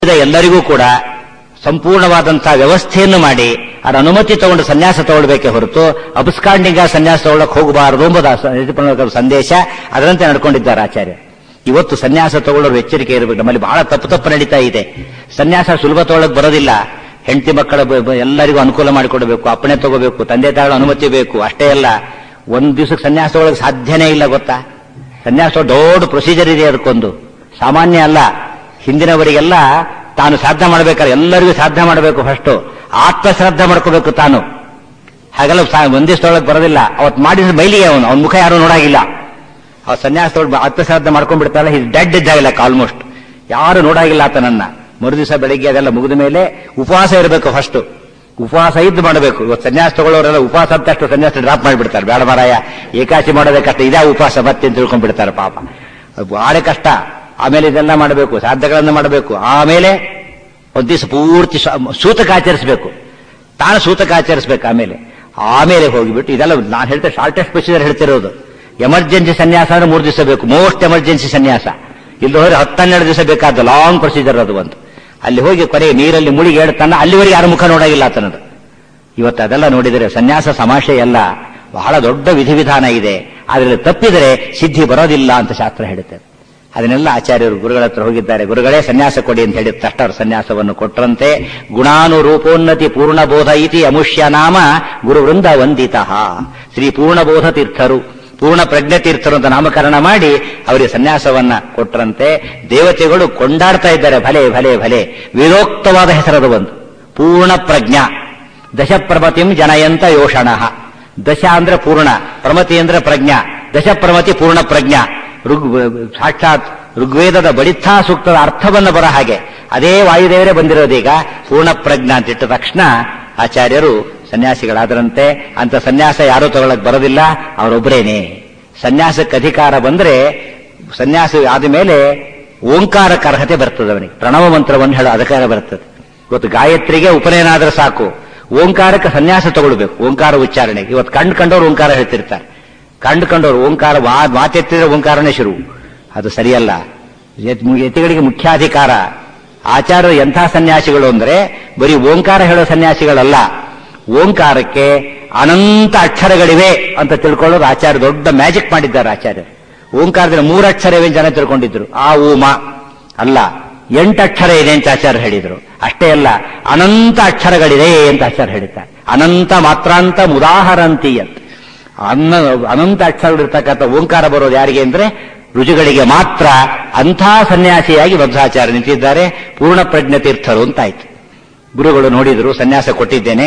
ಉಳಿದ ಎಲ್ಲರಿಗೂ ಕೂಡ ಸಂಪೂರ್ಣವಾದಂತಹ ವ್ಯವಸ್ಥೆಯನ್ನು ಮಾಡಿ ಅದರ ಅನುಮತಿ ತಗೊಂಡು ಸನ್ಯಾಸ ತಗೊಳ್ಬೇಕೆ ಹೊರತು ಅಬ್ಸ್ಕಾಂಡಿಂಗ ಸನ್ಯಾಸ ತಗೊಳ್ಳಕ್ಕೆ ಹೋಗಬಾರದು ಎಂಬುದು ಆ ಸ- ಯಜಮಾನರ ಸಂದೇಶ ಅದರಂತೆ ನಡ್ಕೊಂಡಿದ್ದಾರೆ ಆಚಾರ್ಯ ಇವತ್ತು ಸನ್ಯಾಸ ತಗೊಳ್ಳೋರು ಎಚ್ಚರಿಕೆ ಇರಬೇಕು ನಮ್ಮಲ್ಲಿ ಬಹಳ ತಪ್ಪು ತಪ್ಪು ನಡೀತಾ ಇದೆ ಸನ್ಯಾಸ ಸುಲಭ ತಗೊಳ್ಳಕ್ ಬರೋದಿಲ್ಲ ಹೆಂಡತಿ ಮಕ್ಕಳ ಬ- ಬ- ಎಲ್ಲರಿಗೂ ಅನುಕೂಲ ಮಾಡಿಕೊಡಬೇಕು ಅಪ್ಪಣೆ ತಗೋಬೇಕು ತಂದೆ ತಾಯಿಗಳ ಅನುಮತಿ ಬೇಕು ಅಷ್ಟೇ ಅಲ್ಲ ಒಂದ್ ದಿವಸಕ್ಕೆ ಸನ್ಯಾಸ ತಗೊಳ್ಳೋಕೆ ಸಾಧ್ಯನೇ ಇಲ್ಲ ಗೊತ್ತಾ ಸನ್ಯಾಸ ದೊಡ್ಡ ಪ್ರೊಸೀಜರ್ ಇದೆ ಅದಕ್ಕೊಂದು ಸಾಮಾನ್ಯ ಅಲ್ಲ ಹಿಂದಿನವರಿಗೆಲ್ಲ ತಾನು ಸಾಧನೆ ಮಾಡಬೇಕಾದ್ರೆ ಎಲ್ಲರಿಗೂ ಸಾಧನೆ ಮಾಡಬೇಕು ಫಸ್ಟ್ ಆತ್ಮಶ್ರದ್ಧೆ ಮಾಡ್ಕೋಬೇಕು ತಾನು ಹಾಗೆಲ್ಲ ಸಾ- ಒಂದೇ ಸ್ಥಳಕ್ಕೆ ಬರೋದಿಲ್ಲ ಅವತ್ತು ಮಾಡಿದ ಮೈಲಿಗೆ ಅವನು ಅವನ ಮುಖ ಯಾರು ನೋಡಾಗಿಲ್ಲ ಅವ್ ಸನ್ಯಾಸ ತೊಗೊಂಡು ಆತ್ಮಶ್ರದ್ಧೆ ಮಾಡ್ಕೊಂಡ್ಬಿಡ್ತಾರಲ್ಲ ಹಿಸ್ ಡೆಡ್ ಇದ್ದಾಗಿಲ್ಲ ಆಲ್ಮೋಸ್ಟ್ ಯಾರು ನೋಡಾಗಿಲ್ಲ ಆತನನ್ನ ಮರುದಿವಸ ಬೆಳಿಗ್ಗೆ ಅದೆಲ್ಲ ಮುಗಿದ ಮೇಲೆ ಉಪವಾಸ ಇರಬೇಕು ಫಸ್ಟ್ ಉಪವಾಸ ಇದ್ದು ಮಾಡಬೇಕು ಇವತ್ತು ಸನ್ಯಾಸ ತಗೊಳ್ಳೋರೆಲ್ಲ ಉಪವಾಸ ಅಂತ ಅಷ್ಟು ಸನ್ಯಾಸ ಡ್ರಾಪ್ ಮಾಡಿಬಿಡ್ತಾರೆ ಬೇಡ ಮಾರಾಯ ಏಕಾಸಿ ಮಾಡೋದೇ ಕಷ್ಟ ಇದೇ ಉಪವಾಸ ಮತ್ತೆ ಅಂತ ತಿಳ್ಕೊಂಡ್ಬಿಡ್ತಾರೆ ಪಾಪ ಅದು ಬಹಳ ಕಷ್ಟ ಆಮೇಲೆ ಇದೆಲ್ಲ ಮಾಡಬೇಕು ಸಾಧ್ಯಗಳನ್ನು ಮಾಡಬೇಕು ಆಮೇಲೆ ಒಂದ್ ದಿವಸ ಪೂರ್ತಿ ಸ- ಸೂತಕ ಆಚರಿಸಬೇಕು ತಾನು ಸೂತಕ ಆಚರಿಸಬೇಕು ಆಮೇಲೆ ಆಮೇಲೆ ಹೋಗಿಬಿಟ್ಟು ಇದೆಲ್ಲ ನಾನು ಹೇಳ್ತೇನೆ ಶಾರ್ಟೆಸ್ಟ್ ಪ್ರೊಸೀಜರ್ ಹೇಳ್ತಿರೋದು ಎಮರ್ಜೆನ್ಸಿ ಸನ್ಯಾಸ ಅಂದ್ರೆ ಮೂರು ದಿವಸ ಬೇಕು ಮೋಸ್ಟ್ ಎಮರ್ಜೆನ್ಸಿ ಸನ್ಯಾಸ ಇಲ್ಲಿ ಹೋದ್ರೆ ಹತ್ತೆರಡು ದಿವಸ ಬೇಕಾದ ಲಾಂಗ್ ಪ್ರೊಸೀಜರ್ ಅದು ಒಂದು ಅಲ್ಲಿ ಹೋಗಿ ಕೊನೆಗೆ ನೀರಲ್ಲಿ ಮುಳುಗಿ ಹೇಳ್ತಾನೆ ಅಲ್ಲಿವರೆಗೆ ಯಾರ ಮುಖ ನೋಡಾಗಿಲ್ಲ ಆತನದು ಇವತ್ತು ಅದೆಲ್ಲ ನೋಡಿದರೆ ಸನ್ಯಾಸ ಸಮಾಶೆ ಎಲ್ಲ ಬಹಳ ದೊಡ್ಡ ವಿಧಿವಿಧಾನ ಇದೆ ಅದರಲ್ಲಿ ತಪ್ಪಿದರೆ ಸಿದ್ಧಿ ಬರೋದಿಲ್ಲ ಅಂತ ಶಾಸ್ತ್ರ ಹೇಳುತ್ತೆ ಅದನ್ನೆಲ್ಲ ಆಚಾರ್ಯರು ಗುರುಗಳ ಹತ್ರ ಹೋಗಿದ್ದಾರೆ ಗುರುಗಳೇ ಸನ್ಯಾಸ ಕೊಡಿ ಅಂತ ಹೇಳಿದ ತಕ್ಷಣ ಅವರು ಸನ್ಯಾಸವನ್ನು ಕೊಟ್ಟರಂತೆ ಗುಣಾನುರೂಪೋನ್ನತಿ ಪೂರ್ಣಬೋಧ ಇತಿ ಅಮುಷ್ಯ ನಾಮ ಗುರುವೃಂದ ವಂದಿತ ಶ್ರೀ ಪೂರ್ಣಬೋಧ ತೀರ್ಥರು ಪೂರ್ಣ ಪ್ರಜ್ಞೆ ತೀರ್ಥರು ಅಂತ ನಾಮಕರಣ ಮಾಡಿ ಅವರಿಗೆ ಸನ್ಯಾಸವನ್ನ ಕೊಟ್ಟರಂತೆ ದೇವತೆಗಳು ಕೊಂಡಾಡ್ತಾ ಇದ್ದಾರೆ ಭಲೆ ಭಲೆ ಭಲೆ ವೇದೋಕ್ತವಾದ ಹೆಸರದು ಒಂದು ಪೂರ್ಣ ಪ್ರಜ್ಞಾ ದಶಪ್ರಮತಿಂ ಜನಯಂತ ಯೋಷಣ ದಶ ಅಂದ್ರೆ ಪೂರ್ಣ ಪ್ರಮತಿ ಅಂದ್ರೆ ಪ್ರಜ್ಞಾ ದಶಪ್ರಮತಿ ಪೂರ್ಣ ಪ್ರಜ್ಞಾ ಋಗ್ ಸಾಕ್ಷಾತ್ ಋಗ್ವೇದದ ಬಡಿಥಾ ಸೂಕ್ತದ ಅರ್ಥವನ್ನು ಬರ ಹಾಗೆ ಅದೇ ವಾಯುದೇವರೇ ಬಂದಿರೋದೀಗ ಪೂರ್ಣ ಪ್ರಜ್ಞಾ ಅಂತ ಇಟ್ಟ ತಕ್ಷಣ ಆಚಾರ್ಯರು ಸನ್ಯಾಸಿಗಳಾದರಂತೆ ಅಂತ ಸನ್ಯಾಸ ಯಾರೂ ತಗೊಳಕ್ ಬರೋದಿಲ್ಲ ಅವರೊಬ್ಬರೇನೆ ಸನ್ಯಾಸಕ್ಕೆ ಅಧಿಕಾರ ಬಂದ್ರೆ ಸನ್ಯಾಸ ಆದ ಮೇಲೆ ಓಂಕಾರಕ್ಕೆ ಅರ್ಹತೆ ಬರ್ತದೆ ಅವನಿಗೆ ಪ್ರಣವ ಮಂತ್ರವನ್ನು ಹೇಳೋ ಅಧಿಕಾರ ಬರ್ತದೆ ಇವತ್ತು ಗಾಯತ್ರಿಗೆ ಉಪನಯನ ಆದ್ರೆ ಸಾಕು ಓಂಕಾರಕ್ಕೆ ಸನ್ಯಾಸ ತಗೊಳ್ಬೇಕು ಓಂಕಾರ ಉಚ್ಚಾರಣೆಗೆ ಇವತ್ತು ಕಂಡು ಕಂಡವ್ರು ಓಂಕಾರ ಹೇಳ್ತಿರ್ತಾರೆ ಕಂಡು ಕಂಡವ್ರು ಓಂಕಾರ ವಾ- ಮಾತೆತ್ತಿದ್ರೆ ಓಂಕಾರನೇ ಶುರು ಅದು ಸರಿಯಲ್ಲ ಯತ್- ಯತಿಗಳಿಗೆ ಮುಖ್ಯಾಧಿಕಾರ ಆಚಾರ್ಯರು ಎಂಥ ಸನ್ಯಾಸಿಗಳು ಅಂದ್ರೆ ಬರೀ ಓಂಕಾರ ಹೇಳೋ ಸನ್ಯಾಸಿಗಳಲ್ಲ ಓಂಕಾರಕ್ಕೆ ಅನಂತ ಅಕ್ಷರಗಳಿವೆ ಅಂತ ತಿಳ್ಕೊಳ್ಳೋದು ಆಚಾರ್ಯ ದೊಡ್ಡ ಮ್ಯಾಜಿಕ್ ಮಾಡಿದ್ದಾರೆ ಆಚಾರ್ಯರು ಓಂಕಾರದಲ್ಲಿ ಮೂರು ಅಕ್ಷರವೇ ಜನ ತಿಳ್ಕೊಂಡಿದ್ರು ಆ ಊಮ ಅಲ್ಲ ಎಂಟು ಅಕ್ಷರ ಇದೆ ಅಂತ ಆಚಾರ್ಯ ಹೇಳಿದ್ರು ಅಷ್ಟೇ ಅಲ್ಲ ಅನಂತ ಅಕ್ಷರಗಳಿದೆ ಅಂತ ಆಚಾರ್ಯ ಹೇಳಿದ್ದಾರೆ ಅನಂತ ಮಾತ್ರಾಂತ ಮುದಾಹರಂತಿ ಅಂತ ಅನ್ನ ಅನಂತ ಅಕ್ಷರಗಳಿರ್ತಕ್ಕಂಥ ಓಂಕಾರ ಬರೋದು ಯಾರಿಗೆ ಅಂದ್ರೆ ರುಜುಗಳಿಗೆ ಮಾತ್ರ ಅಂಥ ಸನ್ಯಾಸಿಯಾಗಿ ಮಧ್ವಾಚಾರ್ಯ ನಿಂತಿದ್ದಾರೆ ಪೂರ್ಣ ಪ್ರಜ್ಞ ತೀರ್ಥರು ಅಂತಾಯ್ತು ಗುರುಗಳು ನೋಡಿದ್ರು ಸನ್ಯಾಸ ಕೊಟ್ಟಿದ್ದೇನೆ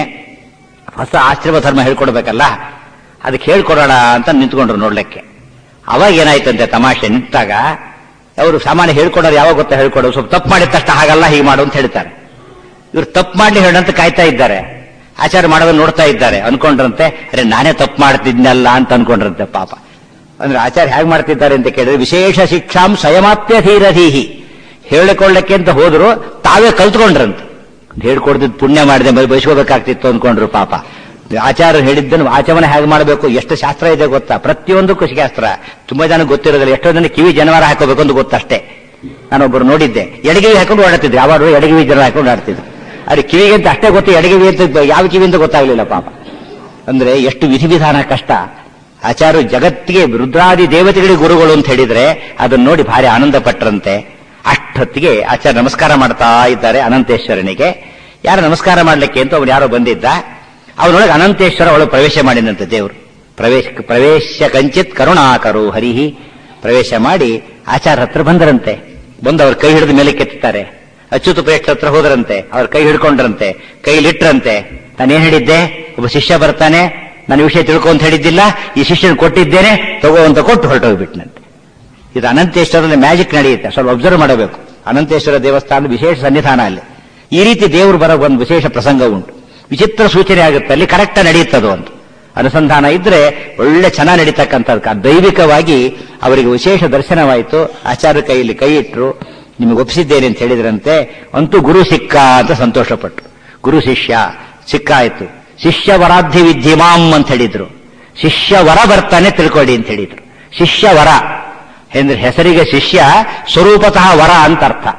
ಹೊಸ ಆಶ್ರಮ ಧರ್ಮ ಹೇಳ್ಕೊಡ್ಬೇಕಲ್ಲ ಅದಕ್ಕೆ ಹೇಳ್ಕೊಡೋಣ ಅಂತ ನಿಂತ್ಕೊಂಡ್ರು ನೋಡ್ಲಿಕ್ಕೆ ಅವಾಗ ಏನಾಯ್ತಂತೆ ತಮಾಷೆ ನಿಂತಾಗ ಅವರು ಸಾಮಾನ್ಯ ಹೇಳ್ಕೊಡೋರು ಯಾವಾಗ ಗೊತ್ತಾ ಹೇಳ್ಕೊಡೋರು ಸ್ವಲ್ಪ ತಪ್ಪು ಮಾಡಿದ ತಕ್ಷಣ ಹಾಗಲ್ಲ ಹೀಗೆ ಮಾಡು ಅಂತ ಹೇಳ್ತಾರೆ ಇವ್ರು ತಪ್ಪು ಮಾಡ್ಲಿ ಹೇಳಂತ ಕಾಯ್ತಾ ಇದ್ದಾರೆ ಆಚಾರ ಮಾಡೋದನ್ನ ನೋಡ್ತಾ ಇದ್ದಾರೆ ಅನ್ಕೊಂಡ್ರಂತೆ ಅರೆ ನಾನೇ ತಪ್ಪು ಮಾಡ್ತಿದ್ನಲ್ಲ ಅಂತ ಅನ್ಕೊಂಡ್ರಂತೆ ಪಾಪ ಅಂದ್ರೆ ಆಚಾರ್ಯ ಹೇಗೆ ಮಾಡ್ತಿದ್ದಾರೆ ಅಂತ ಕೇಳಿದ್ರೆ ವಿಶೇಷ ಶಿಕ್ಷಾಂ ಸ್ವಯಮಾಪ್ಯ ಧೀರಧೀಹಿ ಹೇಳಿಕೊಳ್ಳಕ್ಕೆ ಅಂತ ಹೋದ್ರು ತಾವೇ ಕಲ್ತ್ಕೊಂಡ್ರಂತೆ ಹೇಳ್ಕೊಡ್ತಿದ್ ಪುಣ್ಯ ಮಾಡಿದೆ ಬ- ಬಯಸ್ಕೋಬೇಕಾಗ್ತಿತ್ತು ಅನ್ಕೊಂಡ್ರು ಪಾಪ ಆಚಾರ್ಯ ಹೇಳಿದ್ದನ್ನು ಆಚಮನ ಹೇಗೆ ಮಾಡಬೇಕು ಎಷ್ಟು ಶಾಸ್ತ್ರ ಇದೆ ಗೊತ್ತಾ ಪ್ರತಿಯೊಂದಕ್ಕೂ ಶಾಸ್ತ್ರ ತುಂಬಾ ಜನ ಗೊತ್ತಿರೋದಿಲ್ಲ ಎಷ್ಟೋ ಜನ ಕಿವಿ ಜನವಾರ ಹಾಕೋಬೇಕು ಅಂತ ಗೊತ್ತಷ್ಟೇ ನಾನೊಬ್ಬರು ನೋಡಿದ್ದೆ ಎಡಗಿವಿ ಹಾಕೊಂಡು ಓಡಾಡ್ತಿದ್ರು ಯಾವಾರು ಎಡಗಿವಿ ಜನ ಹಾಕೊಂಡು ಆಡ್ತಿದ್ರು ಅರೆ ಕಿವಿಗೆ ಅಂತ ಅಷ್ಟೇ ಗೊತ್ತು ಎಡಗಿವಿ ಅಂತ ಯಾವ ಕಿವಿ ಅಂತ ಗೊತ್ತಾಗ್ಲಿಲ್ಲ ಪಾಪ ಅಂದ್ರೆ ಎಷ್ಟು ವಿಧಿವಿಧಾನ ಕಷ್ಟ ಆಚಾರ್ಯ ಜಗತ್ತಿಗೆ ರುದ್ರಾದಿ ದೇವತೆಗಳಿಗೆ ಗುರುಗಳು ಅಂತ ಹೇಳಿದ್ರೆ ಅದನ್ನ ನೋಡಿ ಭಾರಿ ಆನಂದ ಪಟ್ಟರಂತೆ ಅಷ್ಟೊತ್ತಿಗೆ ಆಚಾರ್ಯ ನಮಸ್ಕಾರ ಮಾಡ್ತಾ ಇದ್ದಾರೆ ಅನಂತೇಶ್ವರನಿಗೆ ಯಾರು ನಮಸ್ಕಾರ ಮಾಡ್ಲಿಕ್ಕೆ ಅಂತ ಅವ್ರು ಯಾರೋ ಬಂದಿದ್ದ ಅವನೊಳಗೆ ಅನಂತೇಶ್ವರ ಒಳಗೆ ಪ್ರವೇಶ ಮಾಡಿದಂತೆ ದೇವರು ಪ್ರವೇಶ ಪ್ರವೇಶ ಕಂಚಿತ್ ಕರುಣಾಕರು ಹರಿಹಿ ಪ್ರವೇಶ ಮಾಡಿ ಆಚಾರ್ಯ ಹತ್ರ ಬಂದರಂತೆ ಬಂದು ಅವ್ರ ಕೈ ಹಿಡಿದು ಮೇಲೆ ಕೆತ್ತಾರೆ ಅಚ್ಯುತ ಪ್ರೇಕ್ಷ ಹತ್ರ ಹೋದ್ರಂತೆ ಅವ್ರ ಕೈ ಹಿಡ್ಕೊಂಡ್ರಂತೆ ಕೈಲಿಟ್ರಂತೆ ನಾನೇನ್ ಹೇಳಿದ್ದೆ ಒಬ್ಬ ಶಿಷ್ಯ ಬರ್ತಾನೆ ನನ್ನ ವಿಷಯ ತಿಳ್ಕೊ ಅಂತ ಹೇಳಿದ್ದಿಲ್ಲ ಈ ಶಿಷ್ಯನ ಕೊಟ್ಟಿದ್ದೇನೆ ತಗೋ ಅಂತ ಕೊಟ್ಟು ಹೊರಟೋಗ್ಬಿಟ್ನಂತೆ ಇದು ಅನಂತೇಶ್ವರಲ್ಲಿ ಮ್ಯಾಜಿಕ್ ನಡೆಯುತ್ತೆ ಸ್ವಲ್ಪ ಅಬ್ಸರ್ವ್ ಮಾಡಬೇಕು ಅನಂತೇಶ್ವರ ದೇವಸ್ಥಾನದ ವಿಶೇಷ ಸನ್ನಿಧಾನ ಅಲ್ಲಿ ಈ ರೀತಿ ದೇವರು ಬರೋ ಒಂದು ವಿಶೇಷ ಪ್ರಸಂಗ ಉಂಟು ವಿಚಿತ್ರ ಸೂಚನೆ ಆಗುತ್ತೆ ಅಲ್ಲಿ ಕರೆಕ್ಟ್ ನಡೆಯುತ್ತದು ಅಂತ ಅನುಸಂಧಾನ ಇದ್ರೆ ಒಳ್ಳೆ ಚೆನ್ನಾಗಿ ನಡೀತಕ್ಕಂಥದ್ದು ಆ ದೈವಿಕವಾಗಿ ಅವರಿಗೆ ವಿಶೇಷ ದರ್ಶನವಾಯಿತು ಆಚಾರ್ಯ ಕೈಯಲ್ಲಿ ಕೈ ಇಟ್ಟರು ನಿಮಗೆ ಒಪ್ಪಿಸಿದ್ದೇನೆ ಅಂತ ಹೇಳಿದ್ರಂತೆ ಅಂತೂ ಗುರು ಸಿಕ್ಕ ಅಂತ ಸಂತೋಷಪಟ್ಟರು ಗುರು ಶಿಷ್ಯ ಸಿಕ್ಕಾಯ್ತು ಶಿಷ್ಯ ವರಾಧ್ಯ ವಿದ್ಯಮಾಂ ಅಂತ ಹೇಳಿದ್ರು ಶಿಷ್ಯ ವರ ಬರ್ತಾನೆ ತಿಳ್ಕೊಳ್ಳಿ ಅಂತ ಹೇಳಿದ್ರು ಶಿಷ್ಯ ವರ ಅಂದ್ರೆ ಹೆಸರಿಗೆ ಶಿಷ್ಯ ಸ್ವರೂಪತಃ ವರ ಅಂತ ಅರ್ಥ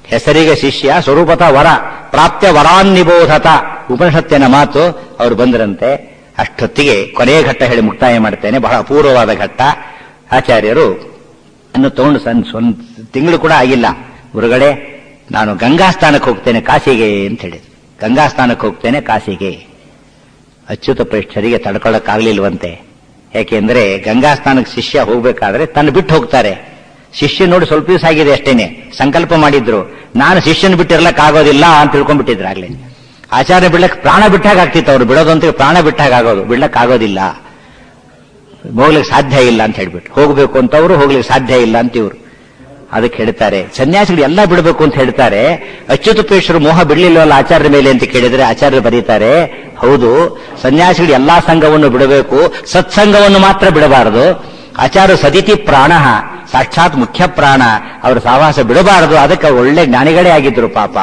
ಹೆಸರಿಗೆ ಶಿಷ್ಯ ಸ್ವರೂಪತ ವರ ಪ್ರಾಪ್ತ ವರಾನ್ನಿಬೋಧತ ಉಪನಿಷತ್ತಿನ ಮಾತು ಅವರು ಬಂದರಂತೆ ಅಷ್ಟೊತ್ತಿಗೆ ಕೊನೆಯ ಘಟ್ಟ ಹೇಳಿ ಮುಕ್ತಾಯ ಮಾಡ್ತೇನೆ ಬಹಳ ಅಪೂರ್ವವಾದ ಘಟ್ಟ ಆಚಾರ್ಯರು ಅನ್ನು ತಗೊಂಡು ಸಣ್ಣ ಸ್ವಂತ ತಿಂಗಳು ಕೂಡ ಆಗಿಲ್ಲ ಹೊರಗಡೆ ನಾನು ಗಂಗಾ ಸ್ಥಾನಕ್ಕೆ ಹೋಗ್ತೇನೆ ಕಾಶಿಗೆ ಅಂತ ಹೇಳಿದ್ರು ಗಂಗಾ ಸ್ಥಾನಕ್ಕೆ ಹೋಗ್ತೇನೆ ಕಾಶಿಗೆ ಅಚ್ಯುತ ಪ್ರೇಷ್ಠರಿಗೆ ತಡ್ಕೊಳ್ಳಕ್ಕಾಗ್ಲಿಲ್ವಂತೆ ಯಾಕೆಂದ್ರೆ ಗಂಗಾ ಸ್ಥಾನಕ್ಕೆ ಶಿಷ್ಯ ಹೋಗ್ಬೇಕಾದ್ರೆ ತನ್ನ ಬಿಟ್ಟು ಹೋಗ್ತಾರೆ ಶಿಷ್ಯ ನೋಡಿ ಸ್ವಲ್ಪ ದಿವಸ ಆಗಿದೆ ಅಷ್ಟೇನೆ ಸಂಕಲ್ಪ ಮಾಡಿದ್ರು ನಾನು ಶಿಷ್ಯನ ಬಿಟ್ಟಿರ್ಲಕ್ಕಾಗೋದಿಲ್ಲ ಅಂತ ತಿಳ್ಕೊಂಡ್ಬಿಟ್ಟಿದ್ರು ಆಗ್ಲೇ ಆಚಾರ್ಯ ಬಿಡ್ಲಕ್ ಪ್ರಾಣ ಬಿಟ್ಟಾಗ ಆಗ್ತಿತ್ತು ಅವ್ರು ಬಿಡೋದು ಅಂತ ಪ್ರಾಣ ಬಿಟ್ಟಾಗ ಆಗೋದು ಬಿಡ್ಲಕ್ ಆಗೋದಿಲ್ಲ ಹೋಗ್ಲಿಕ್ಕೆ ಸಾಧ್ಯ ಇಲ್ಲ ಅಂತ ಹೇಳ್ಬಿಟ್ಟು ಹೋಗ್ಬೇಕು ಅಂತ ಅವರು ಹೋಗ್ಲಿಕ್ಕೆ ಸಾಧ್ಯ ಇಲ್ಲ ಅಂತ ಇವರು ಅದಕ್ಕೆ ಹೇಳ್ತಾರೆ ಸನ್ಯಾಸಿಗಳು ಎಲ್ಲ ಬಿಡಬೇಕು ಅಂತ ಹೇಳ್ತಾರೆ ಅಚ್ಯುತಪೇಶ್ವರ ಮೋಹ ಬಿಡ್ಲಿಲ್ವಲ್ಲ ಆಚಾರ್ಯರ ಮೇಲೆ ಅಂತ ಕೇಳಿದ್ರೆ ಆಚಾರ್ಯರು ಬರೀತಾರೆ ಹೌದು ಸನ್ಯಾಸಿಗಳು ಎಲ್ಲಾ ಸಂಘವನ್ನು ಬಿಡಬೇಕು ಸತ್ಸಂಗವನ್ನು ಮಾತ್ರ ಬಿಡಬಾರದು ಆಚಾರ್ಯ ಸದಿತಿ ಪ್ರಾಣ ಸಾಕ್ಷಾತ್ ಮುಖ್ಯ ಪ್ರಾಣ ಅವರ ಸಹವಾಸ ಬಿಡಬಾರದು ಅದಕ್ಕೆ ಒಳ್ಳೆ ಜ್ಞಾನಿಗಳೇ ಆಗಿದ್ರು ಪಾಪ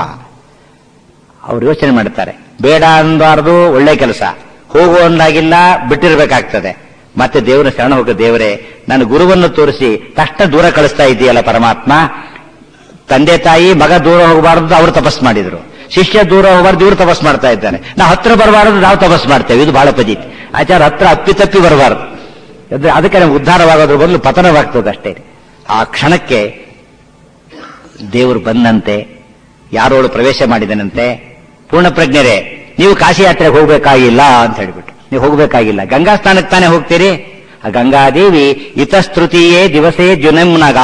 ಅವ್ರು ಯೋಚನೆ ಮಾಡ್ತಾರೆ ಬೇಡ ಅನ್ಬಾರ್ದು ಒಳ್ಳೆ ಕೆಲಸ ಹೋಗು ಅಂದಾಗಿಲ್ಲ ಬಿಟ್ಟಿರ್ಬೇಕಾಗ್ತದೆ ಮತ್ತೆ ದೇವರ ಶರಣ ಹೋಗ ದೇವರೇ ನಾನು ಗುರುವನ್ನು ತೋರಿಸಿ ತಕ್ಷಣ ದೂರ ಕಳಿಸ್ತಾ ಇದೆಯಲ್ಲ ಪರಮಾತ್ಮ ತಂದೆ ತಾಯಿ ಮಗ ದೂರ ಹೋಗಬಾರದು ಅವರು ತಪಸ್ ಮಾಡಿದ್ರು ಶಿಷ್ಯ ದೂರ ಹೋಗಬಾರ್ದು ಇವರು ತಪಸ್ ಮಾಡ್ತಾ ಇದ್ದಾನೆ ನಾವು ಹತ್ರ ಬರಬಾರದು ನಾವು ತಪಸ್ ಮಾಡ್ತೇವೆ ಇದು ಬಹಳ ಪದೀತಿ ಆಚಾರ ಹತ್ರ ಅಪ್ಪಿತಪ್ಪಿ ಬರಬಾರದು ಅಂದ್ರೆ ಅದಕ್ಕೆ ನಮ್ಗೆ ಉದ್ಧಾರವಾಗೋದ್ರ ಬದಲು ಪತನವಾಗ್ತದೆ ಅಷ್ಟೇ ಆ ಕ್ಷಣಕ್ಕೆ ದೇವರು ಬಂದಂತೆ ಯಾರೋಳು ಪ್ರವೇಶ ಮಾಡಿದನಂತೆ ಪೂರ್ಣ ಪ್ರಜ್ಞರೇ ನೀವು ಕಾಶಿ ಯಾತ್ರೆಗೆ ಹೋಗ್ಬೇಕಾಗಿಲ್ಲ ಅಂತ ಹೇಳ್ಬಿಟ್ಟು ನೀವು ಹೋಗ್ಬೇಕಾಗಿಲ್ಲ ಗಂಗಾ ಸ್ಥಾನಕ್ಕೆ ತಾನೇ ಹೋಗ್ತೀರಿ ಆ ಗಂಗಾದೇವಿ ಇತಸ್ತೃತೀಯೇ ದಿವಸೇ ಜುನಂನಗ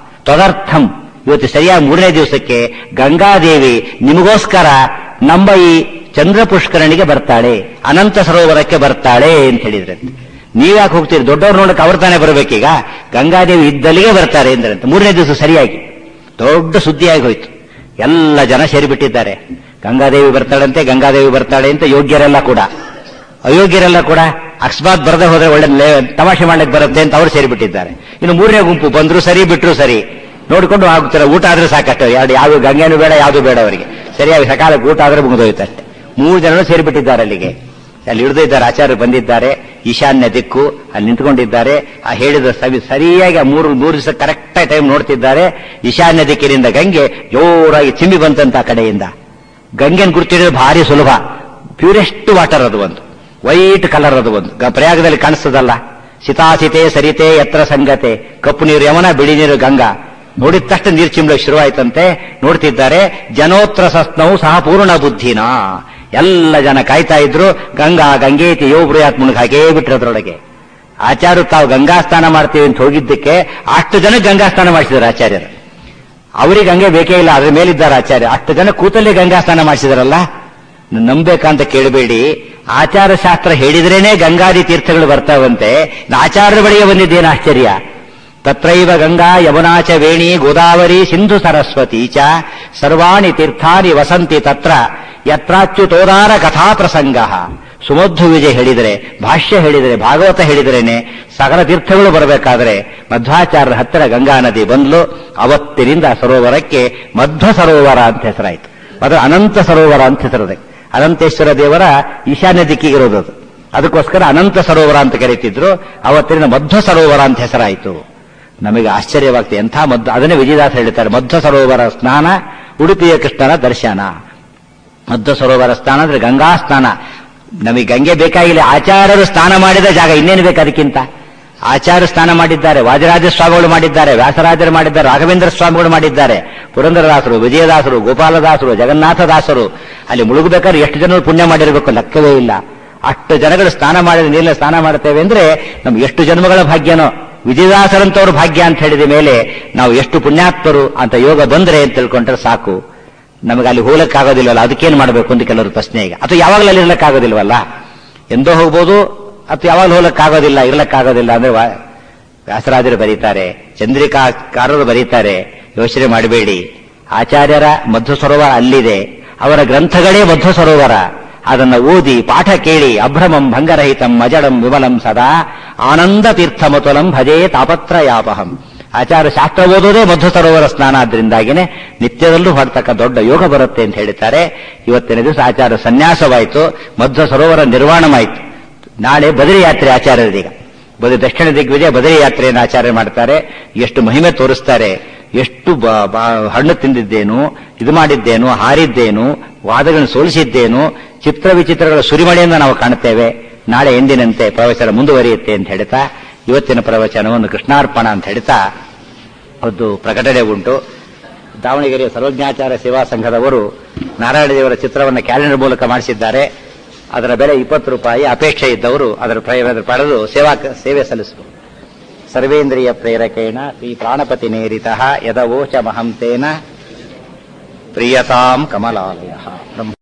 ತದರ್ಥಂ ಇವತ್ತು ಸರಿಯಾಗಿ ಮೂರನೇ ದಿವಸಕ್ಕೆ ಗಂಗಾದೇವಿ ನಿಮಗೋಸ್ಕರ ನಮ್ಮ ಈ ಚಂದ್ರ ಪುಷ್ಕರಣಿಗೆ ಬರ್ತಾಳೆ ಅನಂತ ಸರೋವರಕ್ಕೆ ಬರ್ತಾಳೆ ಅಂತ ಹೇಳಿದ್ರೆ ನೀವ್ಯಾಕೆ ಹೋಗ್ತೀರಿ ದೊಡ್ಡವ್ರು ನೋಡಕ್ಕೆ ಅವ್ರ ತಾನೇ ಬರ್ಬೇಕೀಗ ಗಂಗಾದೇವಿ ಇದ್ದಲ್ಲಿಗೆ ಬರ್ತಾರೆ ಅಂದ್ರಂತೆ ಮೂರನೇ ದಿವಸ ಸರಿಯಾಗಿ ದೊಡ್ಡ ಸುದ್ದಿಯಾಗಿ ಹೋಯ್ತು ಎಲ್ಲ ಜನ ಸೇರಿಬಿಟ್ಟಿದ್ದಾರೆ ಗಂಗಾದೇವಿ ಬರ್ತಾಳಂತೆ ಗಂಗಾದೇವಿ ಬರ್ತಾಳೆ ಅಂತ ಯೋಗ್ಯರೆಲ್ಲ ಕೂಡ ಅಯೋಗ್ಯರೆಲ್ಲ ಕೂಡ ಅಕಸ್ಮಾತ್ ಬರದೆ ಹೋದ್ರೆ ಒಳ್ಳೆ ಲೇ- ತಮಾಷೆ ಮಾಡ್ಲಿಕ್ಕೆ ಬರುತ್ತೆ ಅಂತ ಅವ್ರು ಸೇರಿಬಿಟ್ಟಿದ್ದಾರೆ ಇನ್ನು ಮೂರನೇ ಗುಂಪು ಬಂದ್ರು ಸರಿ ಬಿಟ್ರು ಸರಿ ನೋಡ್ಕೊಂಡು ಆಗುತ್ತಾರೆ ಊಟ ಆದ್ರೆ ಸಾಕಷ್ಟು ಎರಡು ಯಾವ ಗಂಗೆನೂ ಬೇಡ ಯಾವುದು ಬೇಡ ಅವರಿಗೆ ಸರಿಯಾಗಿ ಸಕಾಲಕ್ಕೆ ಊಟ ಆದ್ರೆ ಮುಗಿದೋಯ್ತಷ್ಟೆ ಮೂರು ಜನರು ಸೇರಿಬಿಟ್ಟಿದ್ದಾರೆ ಅಲ್ಲಿಗೆ ಅಲ್ಲಿ ಹಿಡಿದು ಇದ್ದಾರೆ ಆಚಾರ್ಯರು ಬಂದಿದ್ದಾರೆ ಈಶಾನ್ಯ ದಿಕ್ಕು ಅಲ್ಲಿ ನಿಂತ್ಕೊಂಡಿದ್ದಾರೆ ಆ ಹೇಳಿದ ಸವಿ ಸರಿಯಾಗಿ ಆ ಮೂರು ಮೂರು ದಿವಸ ಕರೆಕ್ಟ್ ಟೈಮ್ ನೋಡ್ತಿದ್ದಾರೆ ಈಶಾನ್ಯ ದಿಕ್ಕಿನಿಂದ ಗಂಗೆ ಜೋರಾಗಿ ಚಿಮ್ಮಿ ಬಂತಂತ ಆ ಕಡೆಯಿಂದ ಗಂಗೆನ್ ಗುರ್ತಿಡೋದು ಭಾರಿ ಸುಲಭ ಪ್ಯೂರೆಸ್ಟ್ ವಾಟರ್ ಅದು ಒಂದು ವೈಟ್ ಕಲರ್ ಅದು ಒಂದು ಗ- ಪ್ರಯಾಗದಲ್ಲಿ ಕಾಣಿಸ್ತದಲ್ಲ ಸಿತಾಸಿತೆ ಸರಿತೆ ಎತ್ತರ ಸಂಗತೆ ಕಪ್ಪು ನೀರು ಯಮನ ಬಿಳಿ ನೀರು ಗಂಗಾ ನೋಡಿದ ತಕ್ಷಣ ನೀರು ಚಿಮ್ಲಕ್ಕೆ ಶುರುವಾಯ್ತಂತೆ ನೋಡ್ತಿದ್ದಾರೆ ಜನೋತ್ರ ಸಸ್ನವು ಸಹ ಪೂರ್ಣ ಬುದ್ಧಿನ ಎಲ್ಲ ಜನ ಕಾಯ್ತಾ ಇದ್ರು ಗಂಗಾ ಗಂಗೇತಿ ಯೋ ಬೃಹತ್ ಮುಳುಗ ಹಾಗೇ ಬಿಟ್ರು ಅದ್ರೊಳಗೆ ಆಚಾರ್ಯರು ತಾವು ಗಂಗಾ ಸ್ನಾನ ಮಾಡ್ತೀವಿ ಅಂತ ಹೋಗಿದ್ದಕ್ಕೆ ಅಷ್ಟು ಜನ ಗಂಗಾ ಸ್ನಾನ ಮಾಡಿಸಿದ್ರು ಆಚಾರ್ಯರು ಅವರಿಗೆ ಹಂಗೆ ಬೇಕೇ ಇಲ್ಲ ಅದ್ರ ಮೇಲಿದ್ದಾರೆ ಆಚಾರ್ಯ ಅಷ್ಟು ಜನ ಕೂತಲ್ಲೇ ಗಂಗಾ ಸ್ನಾನ ಮಾಡಿಸಿದಾರಲ್ಲ ನಂಬೇಕಂತ ಕೇಳಬೇಡಿ ಆಚಾರ ಶಾಸ್ತ್ರ ಹೇಳಿದ್ರೇನೆ ಗಂಗಾದಿ ತೀರ್ಥಗಳು ಬರ್ತಾವಂತೆ ನಾ ಆಚಾರ್ಯರ ಬಳಿಗೆ ಬಂದಿದ್ದೇನು ಆಶ್ಚರ್ಯ ತತ್ರೈವ ಗಂಗಾ ಯಮುನಾಚ ವೇಣಿ ಗೋದಾವರಿ ಸಿಂಧು ಸರಸ್ವತಿ ಚ ಸರ್ವಾಣಿ ತೀರ್ಥಾನಿ ವಸಂತಿ ತತ್ರ ಯತ್ರಾಚ್ಯುತೋದಾರ ಕಥಾ ಪ್ರಸಂಗ ಸುಮಧ್ವ ವಿಜಯ ಹೇಳಿದರೆ ಭಾಷ್ಯ ಹೇಳಿದರೆ ಭಾಗವತ ಹೇಳಿದರೇನೆ ಸಕಲ ತೀರ್ಥಗಳು ಬರಬೇಕಾದ್ರೆ ಮಧ್ವಾಚಾರ್ಯರ ಹತ್ತಿರ ಗಂಗಾ ನದಿ ಬಂದ್ಲು ಅವತ್ತಿನಿಂದ ಆ ಸರೋವರಕ್ಕೆ ಮಧ್ವ ಸರೋವರ ಅಂತ ಹೆಸರಾಯಿತು ಅದು ಅನಂತ ಸರೋವರ ಅಂತ ಹೆಸರದೆ ಅನಂತೇಶ್ವರ ದೇವರ ಈಶಾನ್ಯ ದಿಕ್ಕಿಗಿರೋದು ಅದು ಅದಕ್ಕೋಸ್ಕರ ಅನಂತ ಸರೋವರ ಅಂತ ಕರೀತಿದ್ರು ಅವತ್ತಿನ ಮಧ್ವ ಸರೋವರ ಅಂತ ಹೆಸರಾಯಿತು ನಮಗೆ ಆಶ್ಚರ್ಯವಾಗ್ತದೆ ಎಂಥ ಮಧ್ವ ಅದನ್ನೇ ವಿಜಯದಾಸ ಹೇಳ್ತಾರೆ ಮಧ್ವ ಸರೋವರ ಸ್ನಾನ ಉಡುಪಿಯ ಕೃಷ್ಣನ ದರ್ಶನ ಮಧ್ವ ಸರೋವರ ಸ್ನಾನ ಅಂದ್ರೆ ಗಂಗಾ ಸ್ನಾನ ನಮಗೆ ಗಂಗೆ ಬೇಕಾಗಿಲ್ಲ ಆಚಾರ್ಯರು ಸ್ನಾನ ಮಾಡಿದ ಜಾಗ ಇನ್ನೇನು ಬೇಕು ಅದಕ್ಕಿಂತ ಆಚಾರ್ಯ ಸ್ನಾನ ಮಾಡಿದ್ದಾರೆ ವಾದಿರಾಜ ಸ್ವಾಮಿಗಳು ಮಾಡಿದ್ದಾರೆ ವ್ಯಾಸರಾಜರು ಮಾಡಿದ್ದಾರೆ ರಾಘವೇಂದ್ರ ಸ್ವಾಮಿಗಳು ಮಾಡಿದ್ದಾರೆ ಪುರಂದರದಾಸರು ವಿಜಯದಾಸರು ಗೋಪಾಲದಾಸರು ಜಗನ್ನಾಥದಾಸರು ಅಲ್ಲಿ ಮುಳುಗಬೇಕಾದ್ರೆ ಎಷ್ಟು ಜನರು ಪುಣ್ಯ ಮಾಡಿರಬೇಕು ಲೆಕ್ಕವೇ ಇಲ್ಲ ಅಷ್ಟು ಜನಗಳು ಸ್ನಾನ ಮಾಡಿದ ನೀರಿನ ಸ್ನಾನ ಮಾಡ್ತೇವೆ ಅಂದ್ರೆ ನಮ್ಗೆ ಎಷ್ಟು ಜನ್ಮಗಳ ಭಾಗ್ಯನೋ ವಿಜಯದಾಸರಂತವ್ರ ಭಾಗ್ಯ ಅಂತ ಹೇಳಿದ ಮೇಲೆ ನಾವು ಎಷ್ಟು ಪುಣ್ಯಾತ್ಮರು ಅಂತ ಯೋಗ ಬಂದ್ರೆ ಅಂತ ತಿಳ್ಕೊಂಡ್ರೆ ಸಾಕು ನಮಗೆ ಅಲ್ಲಿ ಹೋಗ್ಲಿಕ್ಕಾಗೋದಿಲ್ವಲ್ಲ ಅದಕ್ಕೇನು ಮಾಡಬೇಕು ಅಂತ ಕೆಲವರು ಪ್ರಶ್ನೆ ಈಗ ಅಥವಾ ಯಾವಾಗಲೂ ಅಲ್ಲಿ ಇರ್ಲಿಕ್ಕಾಗೋದಿಲ್ವಲ್ಲ ಎಂದೋ ಹೋಗ್ಬೋದು ಅಥವಾ ಯಾವಾಗಲೂ ಹೋಗ್ಲಿಕ್ಕಾಗೋದಿಲ್ಲ ಇರ್ಲಿಕ್ಕಾಗೋದಿಲ್ಲ ಅಂದ್ರೆ ವಾ- ವ್ಯಾಸರಾಜರು ಬರೀತಾರೆ ಚಂದ್ರಿಕಾಕಾರರು ಬರೀತಾರೆ ಯೋಚನೆ ಮಾಡಬೇಡಿ ಆಚಾರ್ಯರ ಮಧ್ವ ಸರೋವರ ಅಲ್ಲಿದೆ ಅವರ ಗ್ರಂಥಗಳೇ ಮಧ್ವ ಸರೋವರ ಅದನ್ನ ಓದಿ ಪಾಠ ಕೇಳಿ ಅಭ್ರಮಂ ಭಂಗರಹಿತಂ ಅಜಡಂ ವಿಮಲಂ ಸದಾ ಆನಂದ ತೀರ್ಥಮತುಲಂ ಭಜೇ ತಾಪತ್ರಯಾಪಹಂ ಆಚಾರ ಶಾಸ್ತ್ರ ಓದೋದೇ ಮಧ್ವ ಸರೋವರ ಸ್ನಾನ ಆದ್ರಿಂದಾಗಿನೇ ನಿತ್ಯದಲ್ಲೂ ಹೊರತಕ್ಕ ದೊಡ್ಡ ಯೋಗ ಬರುತ್ತೆ ಅಂತ ಹೇಳ್ತಾರೆ ಇವತ್ತಿನ ದಿವಸ ಆಚಾರ ಸನ್ಯಾಸವಾಯಿತು ಮಧ್ವ ಸರೋವರ ನಿರ್ವಾಣವಾಯಿತು ನಾಳೆ ಬದರಿ ಯಾತ್ರೆ ಆಚಾರ್ಯರೀಗ ಬದರಿ ದಕ್ಷಿಣ ದಿಗ್ವಿಜಯ ಬದರಿ ಯಾತ್ರೆಯನ್ನು ಆಚಾರ್ಯ ಮಾಡ್ತಾರೆ ಎಷ್ಟು ಮಹಿಮೆ ತೋರಿಸ್ತಾರೆ ಎಷ್ಟು ಬ- ಬ- ಹಣ್ಣು ತಿಂದಿದ್ದೇನು ಇದು ಮಾಡಿದ್ದೇನು ಹಾರಿದ್ದೇನು ವಾದಗಳನ್ನು ಸೋಲಿಸಿದ್ದೇನು ಚಿತ್ರ ವಿಚಿತ್ರಗಳ ಸುರಿಮಳೆಯಿಂದ ನಾವು ಕಾಣುತ್ತೇವೆ ನಾಳೆ ಎಂದಿನಂತೆ ಪ್ರವಚನ ಮುಂದುವರಿಯುತ್ತೆ ಅಂತ ಹೇಳ್ತಾ ಇವತ್ತಿನ ಪ್ರವಚನವನ್ನು ಕೃಷ್ಣಾರ್ಪಣ ಅಂತ ಹೇಳ್ತಾ ಒಂದು ಪ್ರಕಟಣೆ ಉಂಟು ದಾವಣಗೆರೆಯ ಸರ್ವಜ್ಞಾಚಾರ ಸೇವಾ ಸಂಘದವರು ನಾರಾಯಣ ದೇವರ ಚಿತ್ರವನ್ನು ಕ್ಯಾಲೆಂಡರ್ ಮೂಲಕ ಮಾಡಿಸಿದ್ದಾರೆ ಅದರ ಬೆಲೆ ಇಪ್ಪತ್ತು ರೂಪಾಯಿ ಅಪೇಕ್ಷೆ ಇದ್ದವರು ಅದರ ಪ್ರಯೋಜನ ಪಡೆದು ಸೇವಾ ಸೇವೆ ಸಲ್ಲಿಸಬಹುದು ಸರ್ವೇಂದ್ರಿಯ ಪ್ರೇರಕೇಣ ಶ್ರೀ ಪ್ರಾಣಪತಿ ನೇರಿತ ಯದವೋಚ ಮಹಂತೇನ ಪ್ರಿಯತಾಂ ಕಮಲಾಲಯ ಬ್ರಹ್ಮ